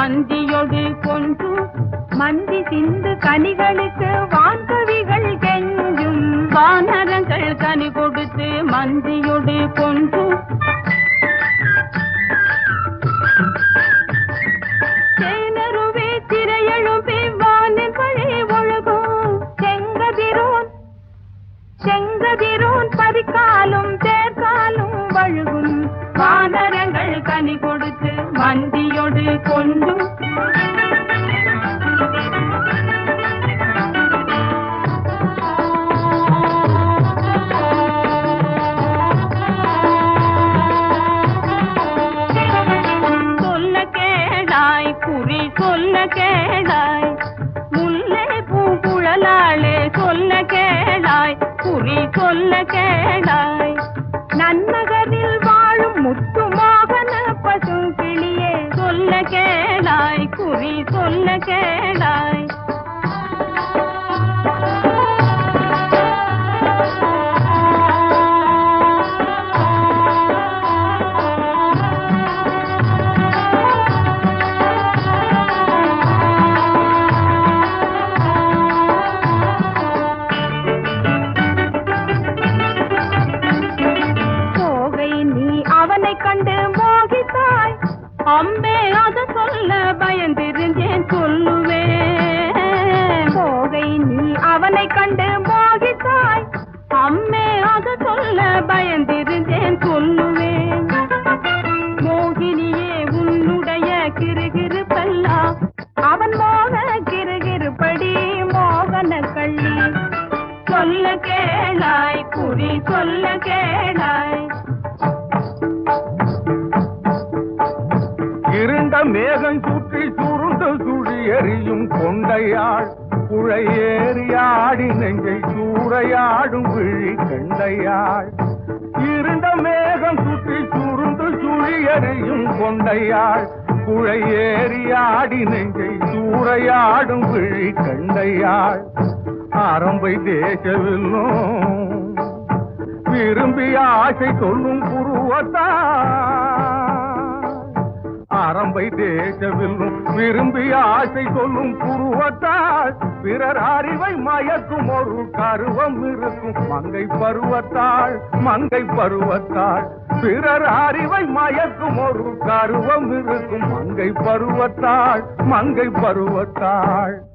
மந்தியொடு கொண்டு மந்தி சிந்து கனிகளுக்கு வான்கவிகள் கெஞ்சும் வானரங்கள் கனி கொடுத்து மந்தியொடு கொண்டு தேனருவே திரையெழும்பி வானில் பழி ஒழுகும் செங்கதிரோன் செங்கதிரோன் பறிக்காலும் தேர்காலும் வழுகும் வானரங்கள் கனி கொடுத்து மந்தியொடு கொண்டும் சொல்ல கேளாய் குறி சொல்ல கேளாய் முல்லை பூங்குழலாளே சொல்ல கேளாய் குறி சொல்ல கேளாய் நன்னகரில் வாழும் முத்து மோகன பசுங்கிளியே சொல்ல கேளாய் குறி சொல்ல கேளாய் போகை நீ அவனை கண்டு மோகித்தாய் அம்பே அத சொல்ல பயந்திருந்தேன் சொல்லுவேன் போகை நீ அவனை கண்டு மோகித்தாய் அம்மே அத சொல்ல பயந்திருந்தேன் சொல்லுவேன் மோகினியே உன்னுடைய கிருகிரு பல்லா அவன் மோக கிருகிருப்படி மோகன கள்ளி சொல்ல கேளாய் குறி சொல்ல கேளாய் இருண்ட மேகம் சுற்றி சுருண்டு சுழி எறியும் கொண்டையாள் குழையேறி ஆடி நெஞ்சை சூறையாடும் விழி கண்டையாள் இருண்ட மேகம் சுற்றி சுருண்டு சுழி எறியும் கொண்டையாள் குழையேறி ஆடி நெஞ்சை சூறையாடும் விழி கண்டையாள் ஆரம்பை தேசவில்லும் விரும்பிய ஆசை சொல்லும் புருவத்தான் ஆரம்பை தேசவில்லும் விரும்பிய ஆசை சொல்லும் புருவத்தால் பிறர் அறிவை மயக்கும் ஒரு கருவம் இருக்கும் மங்கை பருவத்தாள் மங்கை பருவத்தாள் பிறர் அறிவை மயக்கும் ஒரு கருவம் இருக்கும் மங்கை பருவத்தாள் மங்கை பருவத்தாள்